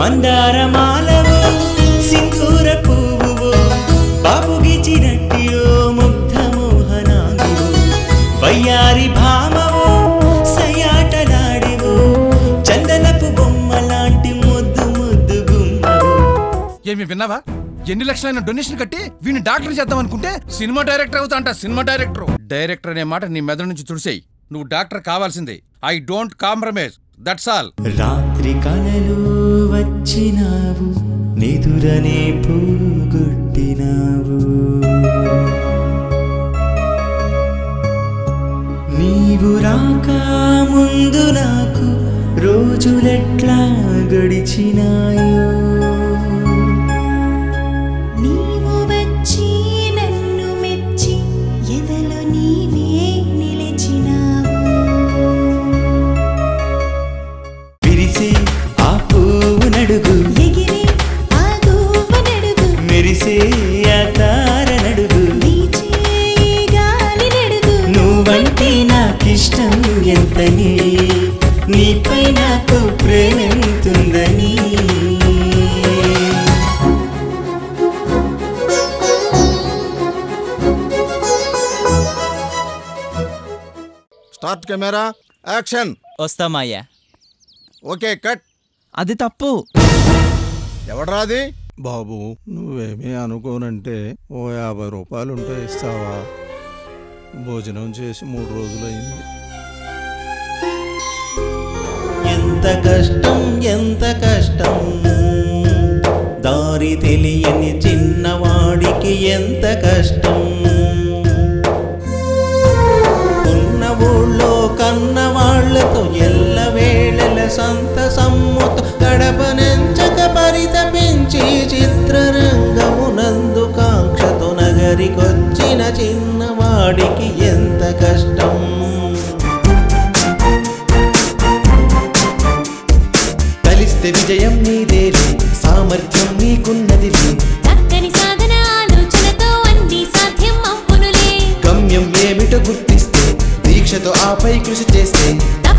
మందారమాలవో సింధూర పువ్వువో బాబుగిచినట్టియో ముగ్ధ మోహనాంగివో వయ్యారి భామవో సయాటలాడివో చందనపు బొమ్మలాంటి ముద్దు ముద్దు గుమ్మవో ఏమి విన్నావా ఎన్ని లక్షలైన డొనేషన్ కట్టి వీడిని డాక్టర్ చేద్దాం అనుకుంటే సినిమా డైరెక్టర్ అవుతా అంట సినిమా డైరెక్టర్ డైరెక్టర్ అనే మాట నీ మెదడు నుంచి తుడిసేయి నువ్వు డాక్టర్ కావాల్సిందే I don't compromise that's all రాత్రి కలలు వచ్చినావు నిదురనే పూగొట్టినావు నీవు రాక ముందు నాకు రోజులెట్లా గడిచినాయో నీవు వచ్చి నన్ను మెచ్చి ఎదలో నీవే నిలిచినావు విరిసే ఆ పువ్వు నడుగు ఎగిరి ఆ గువ్వనడుగు మెరిసే ఆ తార నడుగు వీచే ఈ గాలి నడుగు నువ్వంటే నాకిష్టం ఎంతని నీపై నాకు ప్రేమెంతుందని స్టార్ట్ కెమెరా యాక్షన్ వస్తామయ్యా ఓకే కట్ అది తప్పు ఎవడ్రాది బాబు నువ్వేమీ అనుకోనంటే ఓ యాభై రూపాయలు ఉంటే ఇస్తావా భోజనం చేసి మూడు రోజులైంది ఎంత కష్టం ఎంత కష్టం దారి తెలియని చిన్నవాడికి ఎంత కష్టం ఉన్న ఊళ్ళో కన్న వాళ్ళతో ఎల్ల వేళల సంత సమ్ముతో గడపనెంచక పరితపించి చిత్రరంగమునందు కాంక్షతో నగరికొచ్చిన చిన్నవాడికి ఎంత కష్టం కలిస్తే విజయం నీదేలే సామర్థ్యం నీకున్నదిలే చక్కని సాధన ఆలోచనతో అన్ని సాధ్యం అవ్వునులే గమ్యం ఏమిటో గుర్తిస్తే దీక్షతో ఆపై కృషి చేస్తే